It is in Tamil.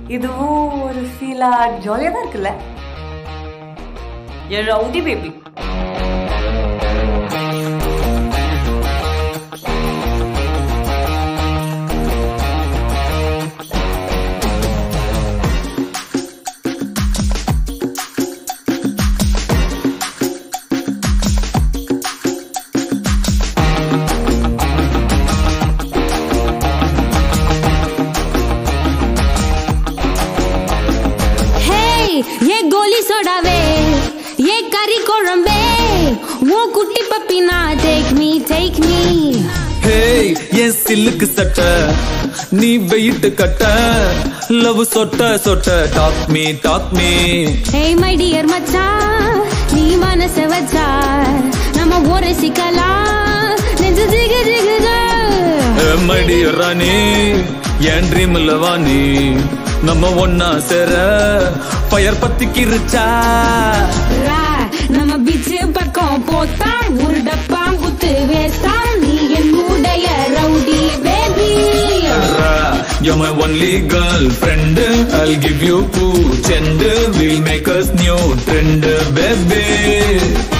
இதுவும் ஒரு ஃபீலா ஜாலியாக தான் இருக்குல்ல என் ரவுடி பேபி ஹேய் ஏ கோலி சோடாவே ஏ கறி குழம்பே உன் குட்டி பப்பினா take me take me hey என் சில்லுக்கு சட்ட நீ வெயிட் கட்ட லவ் சொட்ட சொட்ட talk me talk me hey my dear மச்சான் நீ மனச வச்சா நம்ம ஒரு சிக்கலாம் நெஞ்சு ஜிகு ஜிகுது மடி ராணி என் ட்ரீம்ல வாணி நம்ம ஒன்னா சேர பயர் பத்திக்கிருச்சா ரா, நம்ம பீச்சு பக்கம் போத்தா ஒரு டப்பா குத்து வேஸ்தா நீ என்னுடைய rowdy baby You're my only girlfriend. I'll give you two gender. We'll make us new trend, baby.